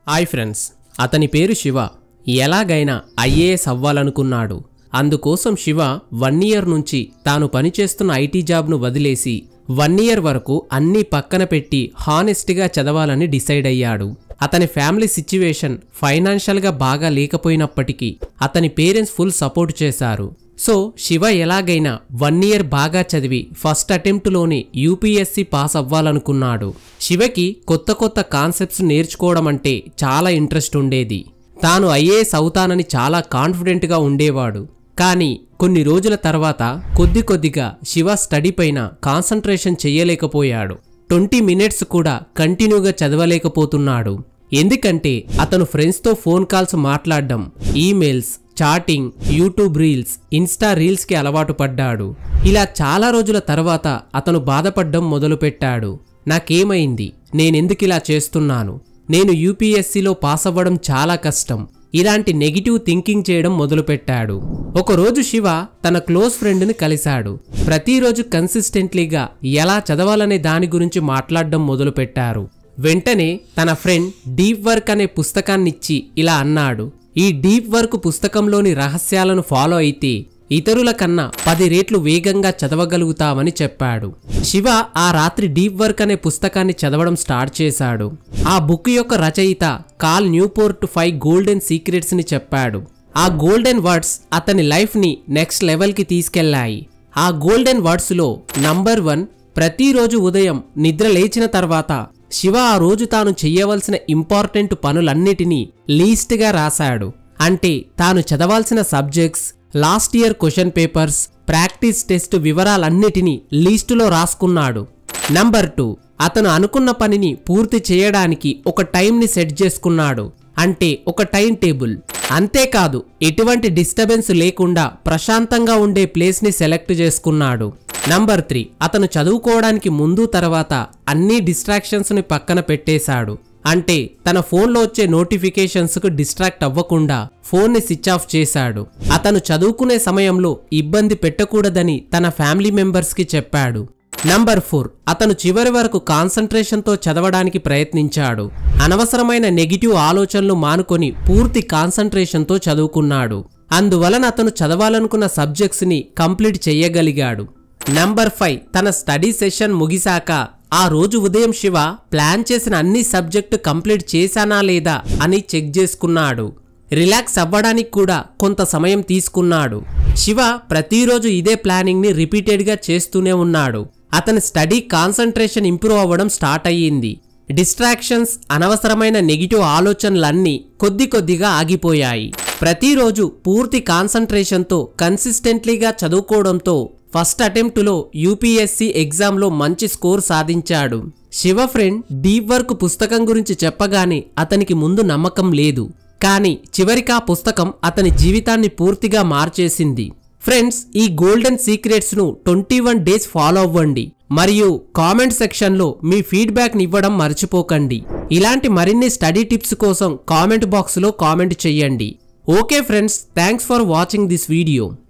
hi friends అతని పేరు శివ ఎలాగైనా ఐఏఎస్ అవ్వాలనుకున్నాడు అందుకోసం శివ వన్ ఇయర్ నుంచి తాను పనిచేస్తున్న ఐటీ జాబ్ను వదిలేసి వన్ ఇయర్ వరకు అన్నీ పక్కన పెట్టి హానెస్ట్గా చదవాలని డిసైడ్ అయ్యాడు అతని ఫ్యామిలీ సిచ్యువేషన్ ఫైనాన్షియల్గా బాగా లేకపోయినప్పటికీ అతని పేరెంట్స్ ఫుల్ సపోర్ట్ చేశారు సో శివ ఎలాగైనా వన్ ఇయర్ బాగా చదివి ఫస్ట్ అటెంప్ట్లోనే యూపీఎస్సీ పాస్ అవ్వాలనుకున్నాడు శివకి కొత్త కొత్త కాన్సెప్ట్స్ నేర్చుకోవడం అంటే చాలా ఇంట్రెస్ట్ ఉండేది తాను ఐఏఎస్ అవుతానని చాలా కాన్ఫిడెంట్గా ఉండేవాడు కానీ కొన్ని రోజుల తర్వాత కొద్ది కొద్దిగా శివ స్టడీ పైన కాన్సంట్రేషన్ చేయలేకపోయాడు ట్వంటీ మినిట్స్ కూడా కంటిన్యూగా చదవలేకపోతున్నాడు ఎందుకంటే అతను ఫ్రెండ్స్తో ఫోన్ కాల్స్ మాట్లాడడం emails chatting YouTube reels Insta రీల్స్కి అలవాటు పడ్డాడు ఇలా చాలా రోజుల తర్వాత అతను బాధపడ్డం మొదలుపెట్టాడు నాకేమైంది నేనెందుకు ఇలా చేస్తున్నాను నేను యూపీఎస్సీలో పాస్ అవ్వడం చాలా కష్టం ఇలాంటి నెగిటివ్ థింకింగ్ చేయడం మొదలుపెట్టాడు ఒకరోజు శివ తన క్లోజ్ ఫ్రెండ్ని కలిశాడు ప్రతిరోజు కన్సిస్టెంట్లీగా ఎలా చదవాలనే దాని గురించి మాట్లాడడం మొదలుపెట్టారు వెంటనే తన ఫ్రెండ్ డీప్ వర్క్ అనే పుస్తకాన్నిచ్చి ఇలా అన్నాడు ఈ డీప్ వర్క్ పుస్తకంలోని రహస్యాలను ఫాలో అయితే ఇతరుల కన్నా పది రెట్లు వేగంగా చదవగలుగుతామని చెప్పాడు శివ ఆ రాత్రి డీప్ వర్క్ అనే పుస్తకాన్ని చదవడం స్టార్ట్ చేశాడు ఆ బుక్ యొక్క రచయిత Cal Newport five golden secrets ని చెప్పాడు ఆ గోల్డెన్ వర్డ్స్ అతని లైఫ్ ని నెక్స్ట్ లెవెల్ కి తీసుకెళ్లాయి ఆ గోల్డెన్ వర్డ్స్ లో నంబర్ వన్ ప్రతిరోజు ఉదయం నిద్ర లేచిన తర్వాత శివ ఆ రోజు తాను చెయ్యవలసిన ఇంపార్టెంట్ పనులన్నిటినీ లీస్ట్గా రాశాడు అంటే తాను చదవాల్సిన subjects last year question papers practice test వివరాలన్నిటినీ లీస్టులో రాసుకున్నాడు నంబర్ టూ అతను అనుకున్న పనిని పూర్తి చేయడానికి ఒక టైంని సెట్ చేసుకున్నాడు అంటే ఒక టైం టేబుల్ అంతేకాదు ఎటువంటి డిస్టర్బెన్స్ లేకుండా ప్రశాంతంగా ఉండే ప్లేస్ని సెలెక్ట్ చేసుకున్నాడు నంబర్ త్రీ అతను చదువుకోవడానికి ముందు తర్వాత అన్ని డిస్ట్రాక్షన్స్ని పక్కన పెట్టేశాడు అంటే తన ఫోన్లో వచ్చే నోటిఫికేషన్స్కు డిస్ట్రాక్ట్ అవ్వకుండా ఫోన్ని స్విచ్ ఆఫ్ చేశాడు అతను చదువుకునే సమయంలో ఇబ్బంది పెట్టకూడదని తన ఫ్యామిలీ మెంబర్స్కి చెప్పాడు నంబర్ ఫోర్ అతను చివరి వరకు కాన్సంట్రేషన్తో చదవడానికి ప్రయత్నించాడు అనవసరమైన నెగిటివ్ ఆలోచనలు మానుకొని పూర్తి కాన్సంట్రేషన్తో చదువుకున్నాడు అందువలన అతను చదవాలనుకున్న సబ్జెక్ట్స్ని కంప్లీట్ చేయగలిగాడు నంబర్ ఫైవ్ తన స్టడీ సెషన్ ముగిశాక ఆ రోజు ఉదయం శివ ప్లాన్ చేసిన అన్ని సబ్జెక్టు కంప్లీట్ చేశానా లేదా అని చెక్ చేసుకున్నాడు రిలాక్స్ అవ్వడానికి కూడా కొంత సమయం తీసుకున్నాడు శివ ప్రతిరోజు ఇదే ప్లానింగ్ని రిపీటెడ్గా చేస్తూనే ఉన్నాడు అతని స్టడీ కాన్సంట్రేషన్ ఇంప్రూవ్ అవ్వడం స్టార్ట్ అయ్యింది డిస్ట్రాక్షన్స్ అనవసరమైన నెగిటివ్ ఆలోచనలన్నీ కొద్ది కొద్దిగా ఆగిపోయాయి ప్రతిరోజు పూర్తి కాన్సంట్రేషన్తో కన్సిస్టెంట్లీగా చదువుకోవడంతో ఫస్ట్ అటెంప్ట్లో యూపీఎస్సీ ఎగ్జామ్లో మంచి స్కోర్ సాధించాడు శివ ఫ్రెండ్ డీప్ వర్క్ పుస్తకం గురించి చెప్పగానే అతనికి ముందు నమ్మకం లేదు కానీ చివరికి ఆ పుస్తకం అతని జీవితాన్ని పూర్తిగా మార్చేసింది ఫ్రెండ్స్ ఈ గోల్డెన్ సీక్రెట్స్ ను ట్వంటీ వన్ డేస్ ఫాలో అవ్వండి మరియు కామెంట్ సెక్షన్లో మీ ఫీడ్బ్యాక్ని ఇవ్వడం మర్చిపోకండి ఇలాంటి మరిన్ని స్టడీ టిప్స్ కోసం కామెంట్ బాక్స్లో కామెంట్ చేయండి okay friends thanks for watching this video